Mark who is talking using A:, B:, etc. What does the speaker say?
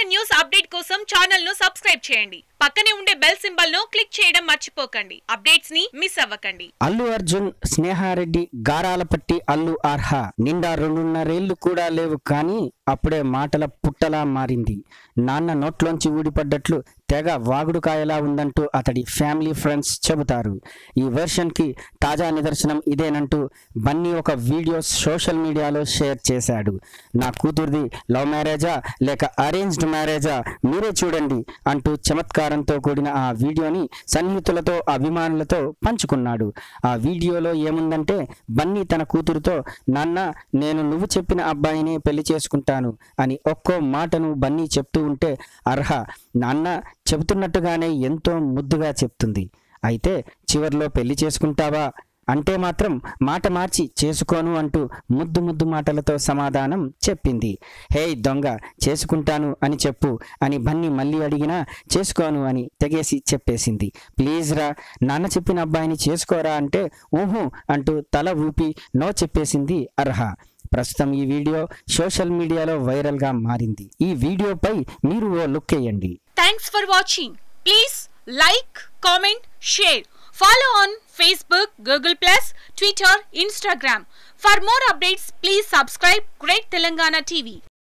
A: news update కోసం channel ను subscribe చేయండి పక్కనే ఉండే బెల్ సింబల్ ను క్లిక్ చేయడం మర్చిపోకండి అప్డేట్స్ ని మిస్ అవ్వకండి
B: అల్లు అర్జున్ స్నేహారెడ్డి గారాలపట్టి అల్లు అర్హ నిండా రెండున్నరేళ్లు కూడా లేవు కానీ అప్పుడే మాటల పుట్టలా మారింది నాన్న నోట్లోంచి ఊడిపడ్డట్లు తెగ వాగుడుకాయలా ఉందంటూ అతడి ఫ్యామిలీ ఫ్రెండ్స్ చెబుతారు ఈ వెర్షన్కి తాజా నిదర్శనం ఇదేనంటూ బన్నీ ఒక వీడియో సోషల్ మీడియాలో షేర్ చేశాడు నా కూతురిది లవ్ మ్యారేజా లేక అరేంజ్డ్ మ్యారేజా మీరే చూడండి అంటూ చమత్కారంతో కూడిన ఆ వీడియోని సన్నిహితులతో అభిమానులతో పంచుకున్నాడు ఆ వీడియోలో ఏముందంటే బన్నీ తన కూతురుతో నాన్న నేను నువ్వు చెప్పిన అబ్బాయినే పెళ్లి చేసుకుంటాను అని ఒక్కో మాటను బన్నీ చెప్తూ ఉంటే అర్హ నాన్న చెబుతున్నట్టుగానే ఎంతో ముద్దుగా చెప్తుంది అయితే చివర్లో పెళ్లి చేసుకుంటావా అంటే మాత్రం మాట మార్చి చేసుకోను అంటూ ముద్దు ముద్దు మాటలతో సమాధానం చెప్పింది హే దొంగ చేసుకుంటాను అని చెప్పు అని బన్నీ మళ్ళీ అడిగినా చేసుకోను అని తెగేసి చెప్పేసింది ప్లీజ్ రా నాన్న చెప్పిన అబ్బాయిని చేసుకోరా అంటే ఊహు అంటూ తల ఊపి నో చెప్పేసింది అర్హ ప్రస్తుతం ఈ వీడియో సోషల్ మీడియాలో వైరల్గా మారింది ఈ వీడియోపై మీరు ఓ లుక్ వేయండి
A: thanks for watching please like comment share follow on Facebook Google plus Twitter Instagram for more updates please subscribe great Telangana TV